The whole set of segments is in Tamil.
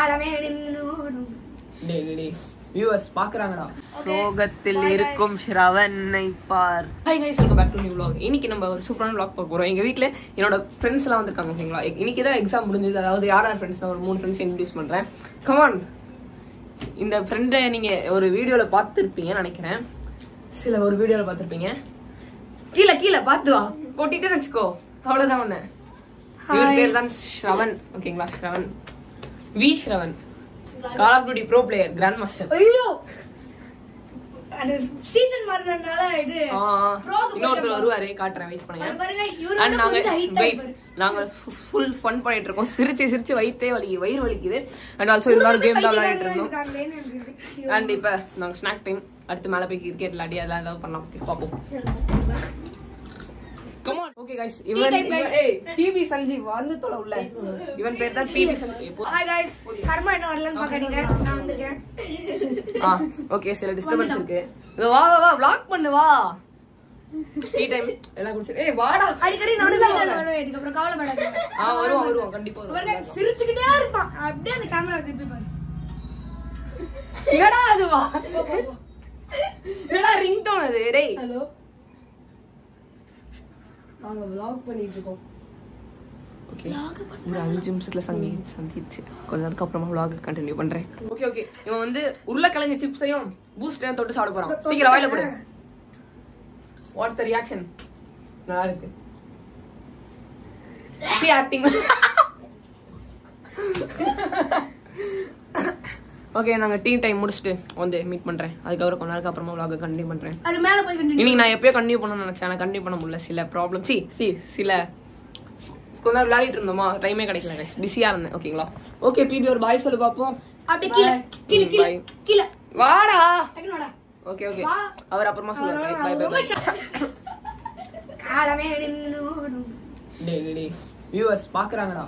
காலமே நின்னோடும் டேய் டேய், டேய் வியூவர்ஸ் பாக்குறாங்கடா சோகத்தில் இருக்கும் ஸ்ரவனை பார் hi guys welcome back to new vlog இன்னைக்கு நம்ம ஒரு சூப்பரான vlog பார்க்க போறோம் எங்க வீட்ல என்னோட ஃப்ரெண்ட்ஸ் எல்லாம் வந்திருக்காங்க ஓகேங்களா இன்னைக்கு தான் எக்ஸாம் முடிஞ்சது அதாவது யார் யார் ஃப்ரெண்ட்ஸ் ஒரு மூணு ஃப்ரெண்ட்ஸ் இன்ட்ரடியூஸ் பண்றேன் கமான் இந்த ஃப்ரெண்டை நீங்க ஒரு வீடியோல பார்த்துருப்பீங்கன்னு நினைக்கிறேன் சில ஒரு வீடியோல பார்த்துருப்பீங்க கீழே கீழே பார்த்து வா கொட்டிட்டேன்னு வச்சுக்கோ அவ்வளவுதான் ஒண்ணு இவர் பேர் தான் ஸ்ரவன் ஓகேங்களா Shravan we Shravan call of duty bro player grand master ஐயோ அது சீசன் மாறினதுனால இது Pro க்கு இன்னொருத்தர் போயிட்டோம். வருவாரு காட்டுறேன் வெயிட் பண்ணுங்க அது பாருங்க இவரு அண்ட் வந்து நாங்க கொஞ்சம் height ஆ வெயிட் இருப்பாரு. நாங்க ஃபுல் ஃபன் பண்ணிட்டு இருக்கோம் சிரிச்சு சிரிச்சு வயித்தே வலி வயிறு வலிக்குது அண்ட் ஆல்சோ எல்லாரும் கேம் தான் விளையாடிட்டு இருந்தோம் இருக்காங்களேன்னு இருக்கு. அண்ட் இப்ப நாங்க ஸ்நாக் டைம் அடுத்து மேல போய் கிரிக்கெட் விளையாடி அதெல்லாம் ஏதாவது பண்ணலாம் Okay, பாப்போம் கம் ஆன் ஓகே गाइस இவன் time, guys. இவன்- ஏய் டிபி சஞ்சீவ் வந்து தொலை உள்ள இவன் பேர் தான் டிபி சஞ்சீவ் இப்போ- Hi guys, சர்மா என்ன வரலன்னு பாக்காதீங்க நான் வந்திருக்கேன் ஆ ஓகே சில டிஸ்டர்பன்ஸ் இருக்கு இதோ வா வா வா vlog பண்ணு வா டீ டைம் எல்லாம் குடிச்சு ஏய் வாடா அடிக்கடி நடுவில் வருவேன் இதுக்கப்புறம் கவலைப்படாதீங்க ஆ வருவோம் வருவோம் கண்டிப்பா பாருங்க வருவோம் சிரிச்சுக்கிட்டே இருப்பான் அப்படியே அந்த கேமரா திருப்பி பாரு என்னடா அது வா என்னடா ரிங்டோன் அது டேய் ஹலோ நாங்க vlog பண்ணிட்டு இருக்கோம் ஓகே ஒரு அஞ்சு நிமிஷத்துல சங்கி சந்திச்சு கொஞ்ச நேரத்துக்கு அப்புறமா vlog கண்டினியூ பண்றேன் ஓகே ஓகே இவன் வந்து உருளைக்கிழங்கு சிப்ஸையும் பூஸ்டையும் தொட்டு சாப்பிட போறான் சீக்கிரம் வாயில போடு வாட்ஸ் த ரியாக்ஷன் நல்லா இருக்கு சி ஆக்டிங் ஓகே நாங்க டீ டைம் முடிச்சுட்டு வந்து மீட் பண்றேன் அதுக்கப்புறம் கொஞ்ச நேரத்துக்கு அப்புறமா vlog கண்டினியூ பண்றேன் அது மேல போய் கண்டினியூ இன்னைக்கு நான் எப்பயோ கண்டினியூ பண்ணணும்னு நினைச்சேன் ஆனால் கண்டினியூ பண்ண முடியல சில ப்ராப்ளம் சி சி சில கொஞ்ச நேரம் விளையாடிட்டு இருந்தோமா டைமே கிடைக்கல பிஸியா இருந்தேன் ஓகேங்களா ஓகே பிபி ஒரு பாய் சொல்லு பாப்போம் அப்படியே கீழே கீழே கீழே Bye. கீழே வாடா டக்குனோடா ஓகே ஓகே வா. அவர் அப்புறமா சொல்லுவார் பை பை பை காலமே நின்னோடும் டேய் டேய் டேய் வியூவர்ஸ் பாக்குறாங்கடா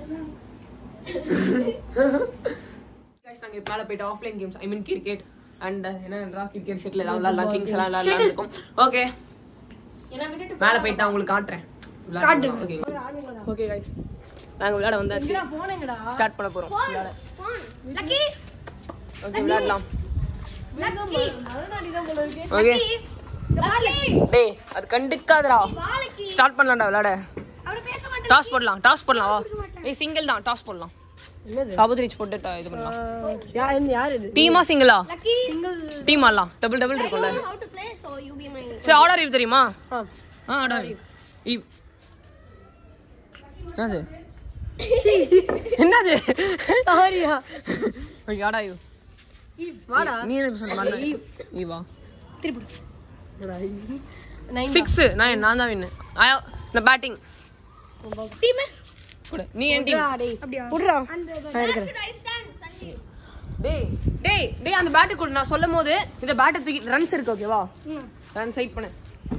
guys நாங்க இப்ப மேல போயிட்டு offline games I mean cricket and என்னன்றா cricket ஷெட்ல ஏதாவது விளையாடலாம் கிங்ஸ் எல்லாம் விளையாடலாம் இருக்கும் ஓகே என்ன விட்டுட்டு மேல போயிட்டு நான் உங்களுக்கு காட்டுறேன் காட்டு. ஓகே ஓகே गाइस நாங்க விளையாட வந்தாச்சு போனேங்கடா ஸ்டார்ட் பண்ண போறோம் விளையாட லக்கி ஓகே விளையாடலாம் லக்கி மறுநாடி தான் போல இருக்கு ஓகே லக்கி டேய் அது கண்டுக்காதடா வாலக்கி ஸ்டார்ட் பண்ணலாம்டா விளையாட அவர் பேச மாட்டாரு டாஸ் போடலாம் டாஸ் போடலாம் வா ஏய் சிங்கிள் தான் டாஸ் போடலாம் என்னது சாபத் ரீச் போட்டு ta- இது பண்ணலாம் யா என்ன யார் இது டீமா சிங்கிளா லக்கி டீம் ஆடலாம் டபுள் டபுள் இருக்கும்ல how to play so you be my சரி ஆர்டர் இவ் தெரியுமா ஆ ஆ ஆர்டர் இவ் என்னது என்னது சாரியா ஓகே ஆடா இவ் வாடா நீ என்ன சொன்ன மாதிரி ஈவா நைன் சிக்ஸ் நான் நான் தான் வின்னு இந்த பேட்டிங் டீம் கூட நீ என் டீம் அப்படியே புடுறா டேய் டேய் டேய் அந்த பேட்டை கொடு நான் சொல்லும் போது இந்த பேட்டை தூக்கி ரன்ஸ் இருக்கு ஓகேவா ரன் சைட் பண்ணு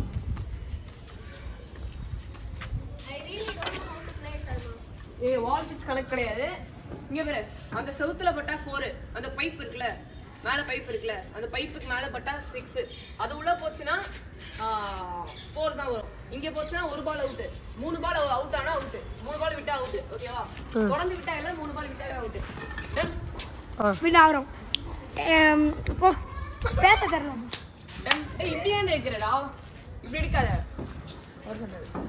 ஏய் வால் பிச் கணக்கு கிடையாது இங்க பாரு அந்த செவுத்துல பட்டா ஃபோர் அந்த பைப் இருக்குல்ல மேல பைப் இருக்குல்ல அந்த பைப்புக்கு மேல பட்டா சிக்ஸ் அது உள்ள போச்சுன்னா ஃபோர் தான் வரும் இங்க போச்சுன்னா ஒரு பால் அவுட் மூணு பால் அவுட் ஆனா அவுட் மூணு பால் விட்டா அவுட் ஓகேவா தொடர்ந்து விட்டா இல்ல மூணு பால் விட்டாவே அவுட் வின் ஆகிறோம் போ பேச தெரியல டன் ஏய் இப்படி ஏன் இருக்கிறடா இப்படி எடுக்காத ஒரு சொன்னது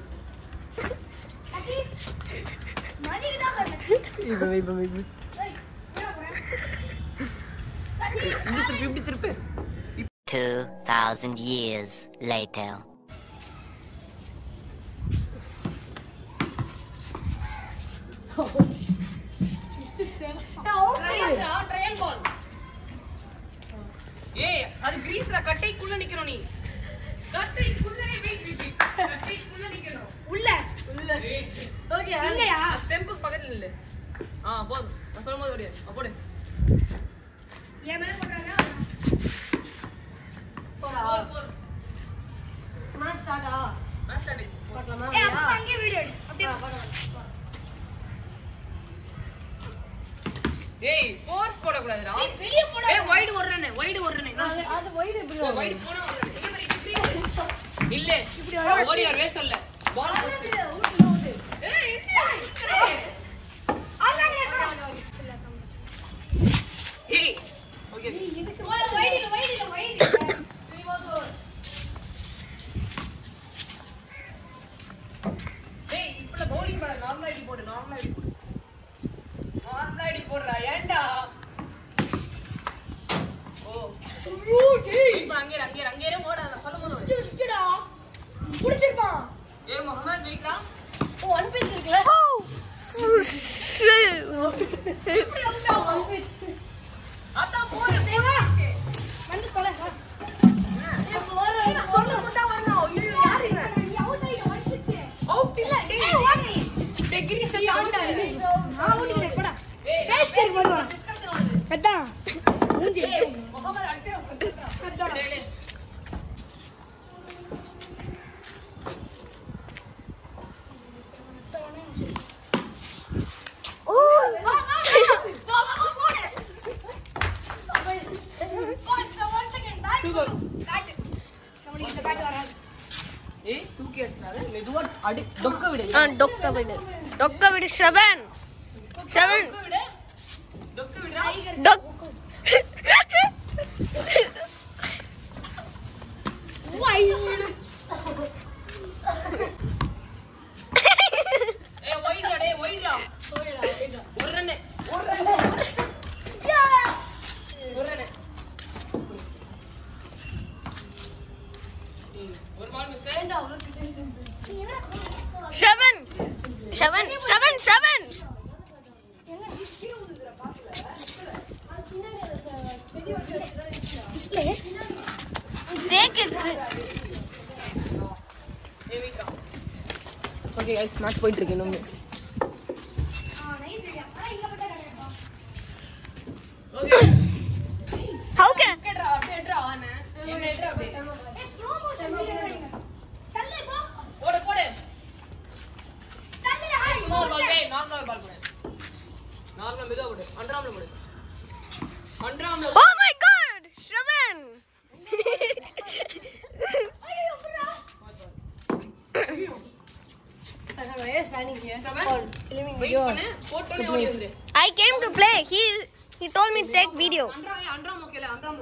இப்போ இப்போ இப்போ இப்படி திருப்பு இப்படி திருப்பு 2,000 years later. ட்ரையல் பால் ஏய் அது கிரீஸ்ரா கட்டைக்குள்ள நிக்கணும் நீ கட்டைக்குள்ள வெயிட் வெயிட் கட்டைக்குள்ள நிக்கணும் உள்ள உள்ள ஓகே அங்கயா ஸ்டெம்புக்கு பக்கத்துல இல்ல ஆ போதும் நான் சொல்லும்போது ஓடியா ஆ, போடு என் மேல போடுறாங்க போடு, போடு. மேட்ச் ஸ்டார்ட்டா நான் start ஆயிடுச்சு. பார்க்கலாமா ஏய் அப்பா அங்கே வீடியோ எடு அப்படியே ஏய் ஃபோர்ஸ் போட கூடாதுடா ஏய், வெளிய போடா ஏய் வைடு ஒரு ரன் வைடு ஒரு ரன் அது வைடு எப்படி ஓ, wide போனா ஒரு run. இதே மாதிரி இப்படி இரு. இல்ல ஓடி வர வேஸ் இல்ல பால் ஏய் என்ன நார்மலா அடி போடு. நார்மலா அடி போடுறா ஏன்டா ஓ இப்ப அங்கே இரு, அங்கே இரு, அங்கே இரு, ஓடாத, நான் சொல்லும் போது ஓடு. சுச்சுடா புடிச்சிருப்பான் ஏ முகமது ஜெயிக்கிறா ஒன் பீஸ் இருக்குல்ல அதான் போடு வந்து தொலை வா. சொல்லும் போது தான் வரணும் ஐயோ யாரு இவன் நீ out ஆயிட்ட, one six. அவுட் இல்ல டேய் டெகிரி சொல்லி அவுட் ஆயிரு நான் out இல்ல, போடா. ஏய் Paste பண்ணி போடுவான். டிஸ்கஷன் ஓடுது அதான். மூஞ்சி. ஏய் முகமது அடிச்சே அதான். டேய் டேய் வா, வா, வா. வா, வா, வா, போடு. One- one second, bat. Super. Bat. நம்மளுக்கு இந்த bat வராது. ஏய் தூக்கி வச்சினால மெதுவா அடி டொக்க விடு ஆ டொக்க விடு டொக்க விடு ஷவன் ஷவன் டொக்க விடு டொக்க விடுடா டொக் ஏய் ஒயிட்ரா டேய் ஒயிட்ரா ஒரு ரன் ஒரு ரன் ஒரு ரன் ஒரு ball miss Shravan Shravan Shravan Shravan take it okay guys match போயிட்டு இருக்கு இன்னும் ஆ, nice idea. ஆனா இங்க மட்டும் கிடையாதுப்பா. ஓகே ஹவு கேன் கேட்றா கேட்றா ஆன என்ன ஏட்றா அப்படியே ஏய், slow motion video எடுங்க. தள்ளு, போ. போடு போடு தள்ளுடா. ஸ்மால் பால் டேய் நார்மல் பால் போடு நார்மல் மெதுவா போடு அண்டராம்ல போடு அண்டராம்ல ஓ மை காட் ஷவன் ஐயோ, புறா. வெயிட் பண்ணு போட்டோனே ஓடி வந்துரு I came to play he he told me take video அண்டராம் அண்டராம் ஓகேல அண்டராம்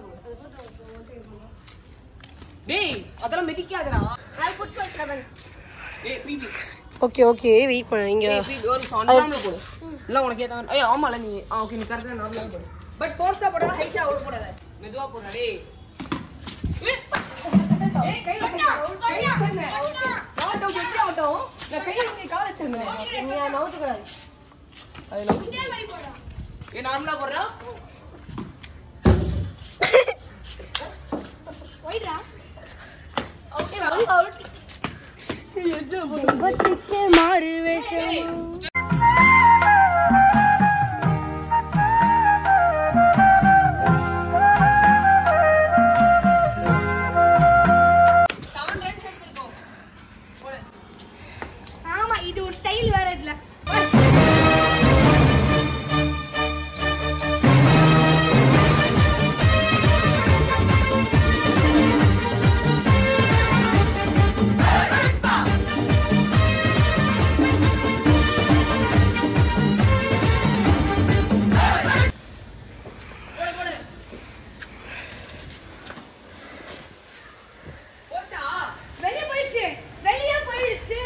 டேய் அதெல்லாம் மிதிக்காதடா ஐ புட் ஃபார் ஷவன் டேய் பிபி ஓகே ஓகே வெயிட் பண்ணு இங்க டேய் பிபி ஒரு அண்டராம்ல போடு இல்ல உனக்கு ஏத்த ஏய் ஆமால நீ ஆ ஓகே நீ கரெக்ட்டா நார்மலா போடு பட் ஃபோர்ஸா போடாத ஹைட்டா அவ்வளவு போடாத மெதுவா போடா டேய் ஏய், ஏய் கையில வச்சிருந்தேன். கையில வச்சிருந்தேன். Not out, எப்படி out ஆகும்? நான் கையில நீ கால் வச்சிருந்தேன். அது நம்ம- இதே மாதிரி போடுறா. ஏய், நார்மலா போடுறா? போயிடுறா. மாறு ஏய், seven runs எடுத்திருக்கோம். போடு. ஆமா இது ஒரு ஸ்டைல் வேற இதுல போடு, போடு. போச்சா? வெளிய போயிடுச்சு வெளிய போயிடுச்சு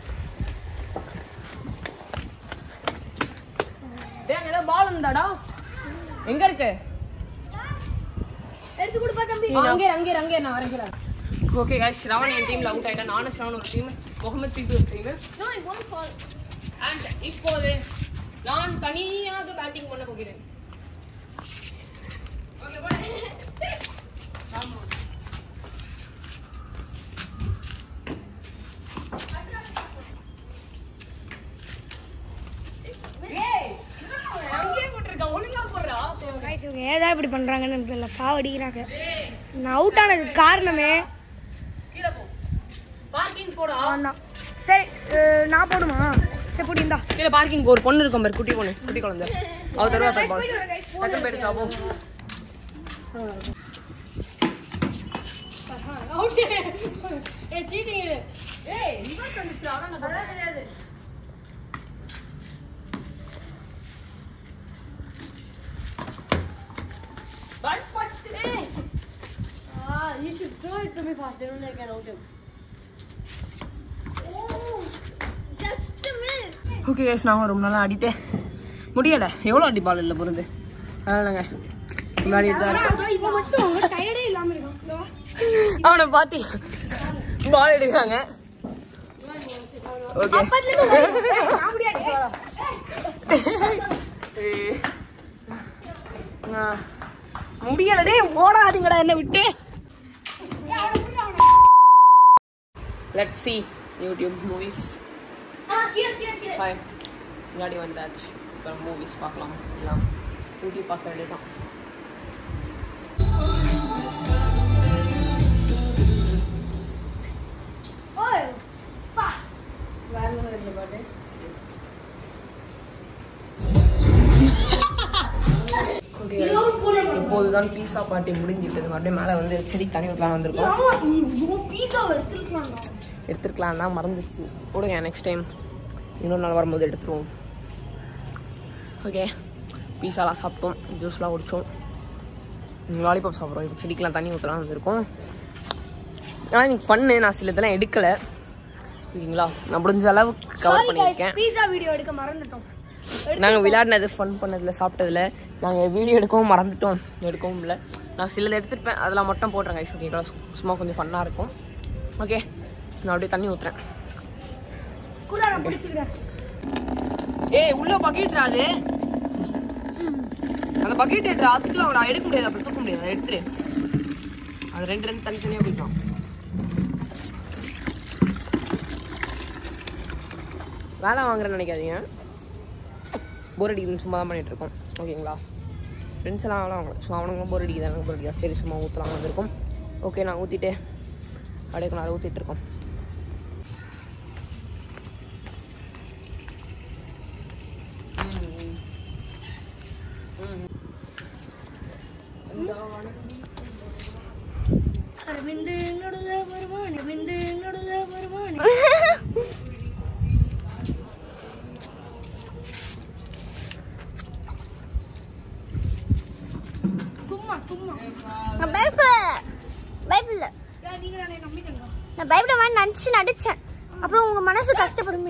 டேய், அங்க ஏதோ ball இருந்தாடா? எங்க இருக்கு எடுத்து கொடுப்பா தம்பி அங்கே அங்கே அங்கே நான் வரேன் ஓகே गाइस ஸ்ரவன் என் டீம்ல அவுட் ஆயிட்டா நானும் ஸ்ரவன் ஒரு டீம் முகமது பிபி ஒரு team no I want fall and இப்போது நான் தனியாக பேட்டிங் பண்ண போகிறேன் ஓகே போடு ஆமா ஏய் அங்கேயே போட்டிருக்கா ஒழுங்கா போடுறா Guys, இவங்க ஏதா இப்படி பண்றாங்கன்னு எனக்கு தெரியல சாவடிக்கிறாங்க ஏய் நான் அவுட் ஆனதுக்கு காரணமே கீழே போ பார்க்கிங் போடா வேண்டாம் சரி அஹ், நான் போடுமா சரி போடி இந்தா கீழே பார்க்கிங் ஒரு பொண்ணு இருக்கும் பாரு குட்டி பொண்ணு குட்டி குழந்தை அவ தருவா பாரு பால் போயிட்டு வரேன் guys. டக்குனு போயிட்டு வா, போ ஏய் ரிவர்ஸ் வந்துச்சு அதான் நான் சொல்றேன் தெரியாது பட் பட் ஏய் you should throw it to me fast then only I can out him just a minute okay guys நாங்கள் ரொம்ப நாளாக ஆடிட்டே முடியலை எவ்வளோ அடி பால் இல்லை பொருந்து அதனாலங்க விளையாடிட்டு தான் இருக்கோம் இப்போ மட்டும் டயர்டே இல்லாம இருக்கும் அவனை பார்த்து பால் எடுக்கிறாங்க ஓகே நான் முடியாது முடியலடே ஓடாதீங்கடா என்ன விட்டு let see YouTube movies hi முன்னாடி வந்தாச்சு இப்போ மூவிஸ் பார்க்கலாம் எல்லாம் யூடியூப் பார்க்க வேண்டியதான் ஓகே இப்போதுதான் பீஸா பார்ட்டி முடிஞ்சிட்டது மறுபடியும் மேலே வந்து செடி தண்ணி ஊற்றலாம் வந்திருக்கோம் பீஸா எடுத்துருக்கலாம் எடுத்துருக்கலாம் தான் மறந்துச்சு விடுங்க நெக்ஸ்ட் டைம் இன்னொரு நாள் வரும்போது எடுத்துருவோம் ஓகே பீஸாலாம் சாப்பிட்டோம் ஜூஸ்லாம் குடித்தோம் லாலிபாப் சாப்பிட்றோம் இப்போ செடிக்கெலாம் தண்ணி ஊற்றலாம் வந்திருக்கோம் ஆனால் எனக்கு பண்ணு நான் சில இதெல்லாம் எடுக்கலை ஓகேங்களா நான் முடிஞ்ச அளவுக்கு கவர் பண்ணியிருக்கேன் பீஸா வீடியோ எடுக்க மறந்துட்டோம் நாங்கள் விளையாடினது ஃபன் பண்ணதில் சாப்பிட்டதில் நாங்கள் வீடியோ எடுக்கவும் மறந்துட்டோம் எடுக்கவும் இல்லை நான் சிலது எடுத்துருப்பேன் அதெல்லாம் மட்டும் போட்டுறேன் கைஸ் ஓகேங்களா சும்மா கொஞ்சம் ஃபன்னாக இருக்கும் ஓகே நான் அப்படியே தண்ணி ஊற்றுறேன் கூட நான் பிடிச்சிக்கிறேன் ஏய் உள்ள பக்கெட் அது அந்த பக்கெட் எடுத்து அதுக்குலாம் அவளை எடுக்க முடியாது அப்படி தூக்க முடியாது அதை எடுத்துரு அது ரெண்டு ரெண்டு தனித்தனியாக போய்க்கலாம் வேலை வாங்குறேன்னு நினைக்காதீங்க போர் அடிக்குதுன்னு சும்மா தான் பண்ணிட்டு இருக்கோம் ஓகேங்களா ஃப்ரெண்ட்ஸ் எல்லாம் வேலை வாங்கலாம் ஸோ அவனுங்களும் போர் அடிக்குது எனக்கு போர் அடிக்குதா சரி சும்மா ஊற்றலாம் வந்திருக்கோம் ஓகே நான் ஊற்றிட்டு அப்படியே கொஞ்ச நேரம் ஊற்றிட்டு இருக்கோம் அரவிந்து நடுல வருவான் அரவிந்து நடுல வருவான் சும்மா சும்மா நான் பயப்பட பயப்படல ஏன் நீங்க நான் நம்பிட்டேங்க நான் பயப்பட மாதிரி நினச்சி நடிச்சேன் அப்புறம் உங்க மனசு கஷ்டப்படும்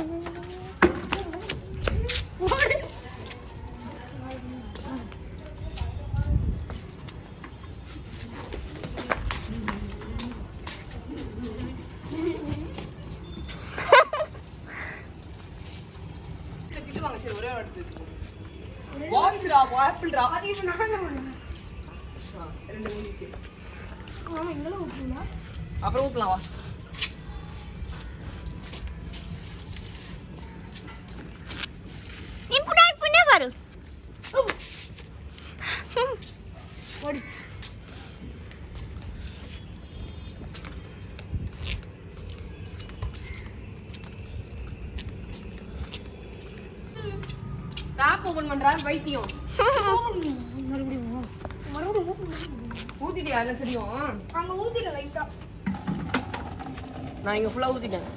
திட்டுவாங்க சரி ஒரே ஒரு எடுத்து வச்சுக்கோ பாக்ஸ்டா ஆப்பிள்டா அது இப்ப நான் தான் பண்ணுவேன் ரெண்டு முடிச்சு ஆமா எங்கெல்லாம் விட்டுருந்தா அப்புறம் ஊத்தலாம் வா ఇప్పుడు అయిపోయినవారు ஓடிச்சு டாப் ஓபன் பண்றா வைத்தியம் மறுபடியும் மறுபடியும் ஊத்து. ஊத்திட்டியா எல்லா செடியும் அங்க ஊத்திட லைட்டா நான் இங்க ஃபுல்லா ஊத்திட்டேன்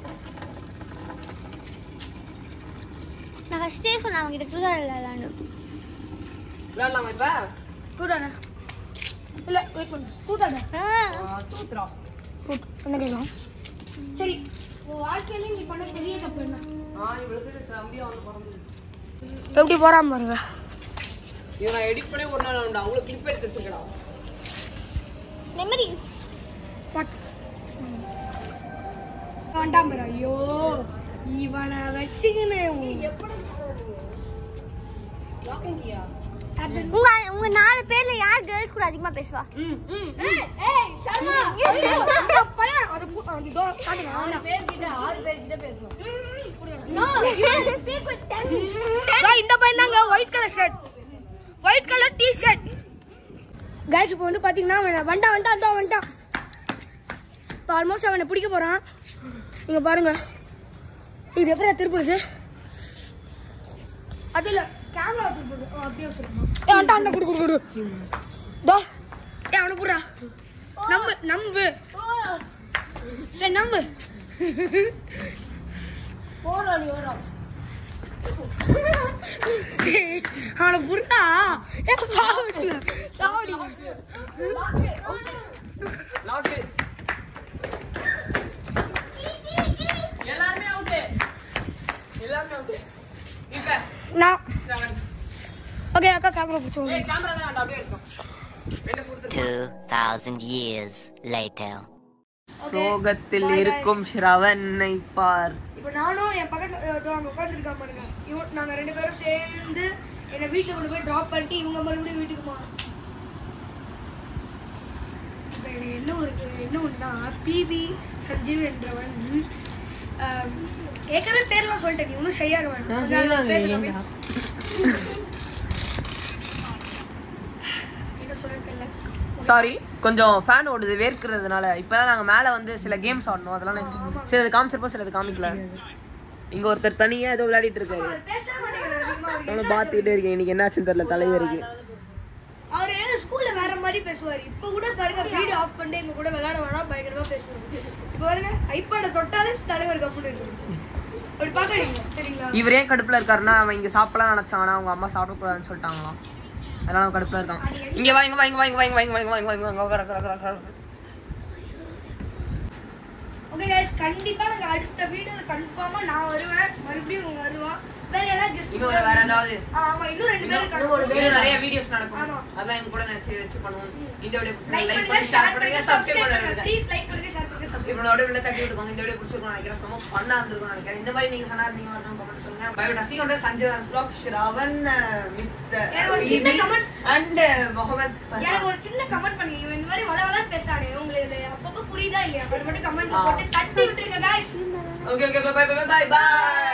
நான் ஃபஸ்ட்டே சொன்னேன் அவங்க கிட்ட ட்ரூதா விளையாடலான்னு விளையாடலாமா இப்ப கூட்டாடா இல்ல வெயிட் பண்ணு கூட்டாடா ஆ, தூத்துறா கூட்டு என்ன கேட்கலாம் சரி உன் வாழ்க்கையில நீ பண்ண பெரிய தப்பு என்ன ஆ இவ்வளவு தம்பியா வந்து பிறந்து எப்படி போறாம பாருங்க இவன் நான் எடிட் பண்ணி ஒரு நாள் உண்டு அவ்வளவு கிளிப் எடுத்து வச்சிருக்கடா மெமரிஸ் பாத்து வேண்டாம் பாரு ஐயோ இவனை வச்சுக்கின்னு உங்க உங்க நாலு பேர்ல யார் கேர்ள்ஸ் கூட அதிகமா பேசுவா ம் ம் இந்த பையன் தாங்க white colour shirt white colour T shirt guys இப்போ வந்து பாத்தீங்கன்னா அவன் வந்துட்டான் வந்துட்டான் அதோ வந்துட்டான் இப்போ ஆல்மோஸ்ட் அவனை பிடிக்க போறான் இங்க பாருங்க இது எப்படி திருப்புறது அது இல்ல கேமரா திருப்புறது ஓ, அப்படியே வச்சிருக்கோம் ஏ வந்துட்டான் வந்துட்டான் குடு குடு குடு தோ ஏ அவனை புடுறா நம்பு நம்பு சரி நம்பு போறா நீ ஓரா அவனை புரியா ஏ சாவடி சாவடி லாக்கு எல்லாருமே அவுட் எல்லாருமே அவுட் நான் ஓகே அக்கா கேமரா பிடிச்சோம் ஏய் கேமரா தான் அப்படியே இருக்கும் வெளில கொடுத்து 2,000 years later. சோகத்தில் இருக்கும் ஸ்ரவனை பார் இப்போ நானும் என் பக்கத்துல இதோ அங்க உட்காந்துருக்கா பாருங்க இவன் நாங்க ரெண்டு பேரும் சேர்ந்து என்னை வீட்டுல கொண்டு போய் டிராப் பண்ணிட்டு இவங்க மறுபடியும் வீட்டுக்கு போனோம் இப்போ எனக்கு என்ன ஒரு என்ன ஒன்றுனா பிபி சஞ்சீவ் என்றவன் ஆம், ஏற்கனவே பேர்லாம் சொல்லிட்டேன் நீ ஒன்றும் செய்யாக வேண்டாம் கொஞ்சம் அதை பேசலாமே. என்ன சொல்ல தெரியல சாரி கொஞ்சம் ஃபேன் ஓடுது வேர்க்கிறதுனால இப்பதான் நாங்க மேல வந்து சில கேம்ஸ் ஆடணும் அதெல்லாம் நான் சிலது காமிச்சிருப்போம் சிலது காமிக்கல இங்க ஒருத்தர் தனியா ஏதோ விளையாடிட்டு இருக்காரு அவர் பேசவே மாட்டேங்கிறாரு அதிகமா அவருக்கு. நானும் பாத்துக்கிட்டே இருக்கேன் இன்னைக்கு என்னாச்சுன்னு தெரியல தலைவருக்கு அவரு ஸ்கூல்ல வேற மாதிரி பேசுவாரு இப்ப கூட பாருங்க வீடியோ ஆஃப் பண்ணிட்டு எங்க கூட விளையாட வேணாம் பயங்கரமா பேசுவாரு இப்ப பாருங்க ஐபாட தொட்டாலே தலைவர் கம்முன்னு இருக்கு அப்படி பாக்காதீங்க சரிங்களா இவர் ஏன் கடுப்புல இருக்காருன்னா அவன் இங்க சாப்பிடலாம் நினைச்சான் ஆனா அவங்க அம்மா சாப்பிடக்கூடாதுன்னு சொல்லிட்டாங்களாம் அதனால அவன் கடுப்புல இருக்கான் இங்க வா இங்க வா இங்க வா இங்க வா இங்க வா இங்க வா இங்க வா இங்க வா இங்க வா உட்காரு, உட்காரு, உட்காரு, உட்காரு. ஓகே गाइस கண்டிப்பா நாங்க அடுத்த வீடியோல கன்ஃபார்மா நான் வருவேன் மறுபடியும் உங்க வருவான் வேற யாராவது கெஸ்ட் இன்னும் வேற ஏதாவது ஆமா இன்னும் ரெண்டு பேரும் இன்னும் இருக்காங்க நிறைய வீடியோஸ் நடக்கும் ஆமா. அதான் எங்க கூட நினைச்சு வச்சு பண்ணுவோம் இந்த வீடியோ லைக் லைக் பண்ணுங்க பண்ணி ஷேர் ஷேர் பண்ணுங்க பண்ணுங்க சப்ஸ்கிரைப் சப்ஸ்கிரைப் பண்ணுங்க பண்ணுங்க ப்ளீஸ் லைக் பண்ணுங்க ஷேர் பண்ணுங்க சப்ஸ்கிரைப் இவனோட உள்ள தட்டி விட்டுக்கோங்க இந்த வீடியோ பிடிச்சிருக்கும் நினைக்கிறேன் ரொம்ப ஃபன்னா இருந்திருக்கும் நினைக்கிறேன் இந்த மாதிரி நீங்க ஃபன்னா இருந்தீங்க வந்து கமெண்ட் சொல்லுங்க பயோடா சி ஒன்று சஞ்சய் தாஸ் vlog ஸ்ரவன் மித் எனக்கு ஒரு சின்ன comment- அண்ட் முகமது எனக்கு ஒரு சின்ன கமெண்ட் பண்ணுங்க இவன் இந்த மாதிரி வள வளன்னு பேசுறானே உங்களுக்கு இது அப்பப்போ புரியுதா இல்லையா அது மட்டும் கமெண்ட்ல போட்டு தட்டி விட்டுருங்க guys okay okay bye bye bye by